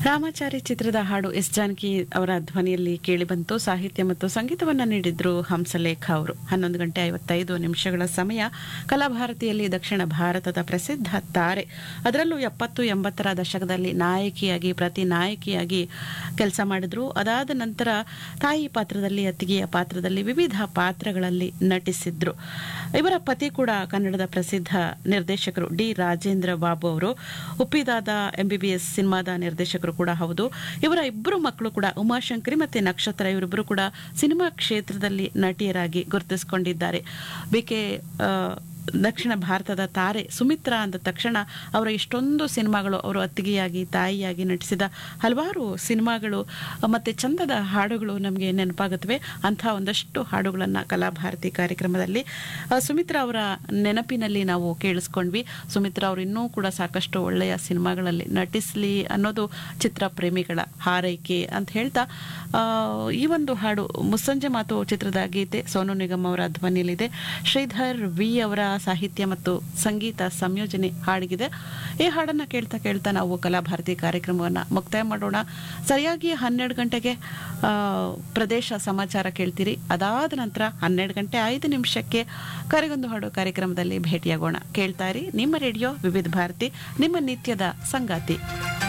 ರಾಮಾಚಾರಿ ಚಿತ್ರದ ಹಾಡು ಎಸ್ ಜಾನಕಿ ಅವರ ಧ್ವನಿಯಲ್ಲಿ ಕೇಳಿಬಂತು ಸಾಹಿತ್ಯ ಮತ್ತು ಸಂಗೀತವನ್ನ ನೀಡಿದ್ರು ಹಂಸಲೇಖ ಅವರು ಹನ್ನೊಂದು ಗಂಟೆ ಐವತ್ತೈದು ನಿಮಿಷಗಳ ಸಮಯ ಕಲಾಭಾರತಿಯಲ್ಲಿ ದಕ್ಷಿಣ ಭಾರತದ ಪ್ರಸಿದ್ಧ ತಾರೆ ಅದರಲ್ಲೂ ಎಪ್ಪತ್ತು ಎಂಬತ್ತರ ದಶಕದಲ್ಲಿ ನಾಯಕಿಯಾಗಿ ಪ್ರತಿ ನಾಯಕಿಯಾಗಿ ಕೆಲಸ ಮಾಡಿದ್ರು ಅದಾದ ನಂತರ ತಾಯಿ ಪಾತ್ರದಲ್ಲಿ ಅತ್ತಿಗೆಯ ಪಾತ್ರದಲ್ಲಿ ವಿವಿಧ ಪಾತ್ರಗಳಲ್ಲಿ ನಟಿಸಿದ್ರು ಇವರ ಪತಿ ಕೂಡ ಕನ್ನಡದ ಪ್ರಸಿದ್ಧ ನಿರ್ದೇಶಕರು ಡಿ ರಾಜೇಂದ್ರ ಬಾಬು ಅವರು ಉಪ್ಪಿದಾದ ಎಂಬಿಬಿಎಸ್ ಸಿನಿಮಾದ ನಿರ್ದೇಶಕರು ಕೂಡ ಹೌದು ಇವರ ಇಬ್ಬರು ಮಕ್ಕಳು ಕೂಡ ಉಮಾಶಂಕರಿ ಮತ್ತೆ ನಕ್ಷತ್ರ ಇವರಿಬ್ಬರು ಕೂಡ ಸಿನಿಮಾ ಕ್ಷೇತ್ರದಲ್ಲಿ ನಟಿಯರಾಗಿ ಗುರುತಿಸಿಕೊಂಡಿದ್ದಾರೆ ಬಿಕೆ ದಕ್ಷಿಣ ಭಾರತದ ತಾರೆ ಸುಮಿತ್ರಾ ಅಂದ ತಕ್ಷಣ ಅವರ ಇಷ್ಟೊಂದು ಸಿನಿಮಾಗಳು ಅವರು ಅತ್ತಿಗೆಯಾಗಿ ತಾಯಿಯಾಗಿ ನಟಿಸಿದ ಹಲವಾರು ಸಿನಿಮಾಗಳು ಮತ್ತೆ ಚಂದದ ಹಾಡುಗಳು ನಮಗೆ ನೆನಪಾಗುತ್ತವೆ ಅಂಥ ಒಂದಷ್ಟು ಹಾಡುಗಳನ್ನು ಕಲಾಭಾರತಿ ಕಾರ್ಯಕ್ರಮದಲ್ಲಿ ಆ, ಸುಮಿತ್ರಾ ಅವರ ನೆನಪಿನಲ್ಲಿ ನಾವು ಕೇಳಿಸ್ಕೊಂಡ್ವಿ ಸುಮಿತ್ರಾ ಅವರು ಇನ್ನೂ ಕೂಡ ಸಾಕಷ್ಟು ಒಳ್ಳೆಯ ಸಿನಿಮಾಗಳಲ್ಲಿ ನಟಿಸಲಿ ಅನ್ನೋದು ಚಿತ್ರ ಪ್ರೇಮಿಗಳ ಹಾರೈಕೆ ಅಂತ ಹೇಳ್ತಾ ಆ, ಈ ಒಂದು ಹಾಡು ಮುಸ್ಸಂಜೆ ಮಾತು ಚಿತ್ರದ ಗೀತೆ ಸೋನು ನಿಗಮ್ ಅವರ ಧ್ವನಿಯಲ್ಲಿದೆ ಶ್ರೀಧರ್ ವಿ ಅವರ ಸಾಹಿತ್ಯ ಮತ್ತು ಸಂಗೀತ ಸಂಯೋಜನೆ ಹಾಡಿಗಿದೆ ಈ ಹಾಡನ್ನ ಕೇಳ್ತಾ ಕೇಳ್ತಾ ನಾವು ಕಲಾಭಾರತಿ ಕಾರ್ಯಕ್ರಮವನ್ನು ಮುಕ್ತಾಯ ಮಾಡೋಣ ಸರಿಯಾಗಿ ಹನ್ನೆರಡು ಗಂಟೆಗೆ ಆ, ಪ್ರದೇಶ ಸಮಾಚಾರ ಕೇಳ್ತೀರಿ ಅದಾದ ನಂತರ ಹನ್ನೆರಡು ಗಂಟೆ ಐದು ನಿಮಿಷಕ್ಕೆ ಕರೆಗೊಂದು ಹಾಡು ಕಾರ್ಯಕ್ರಮದಲ್ಲಿ ಭೇಟಿಯಾಗೋಣ ಕೇಳ್ತಾ ಇರಿ ನಿಮ್ಮ ರೇಡಿಯೋ ವಿವಿಧ ಭಾರತಿ ನಿಮ್ಮ ನಿತ್ಯದ ಸಂಗಾತಿ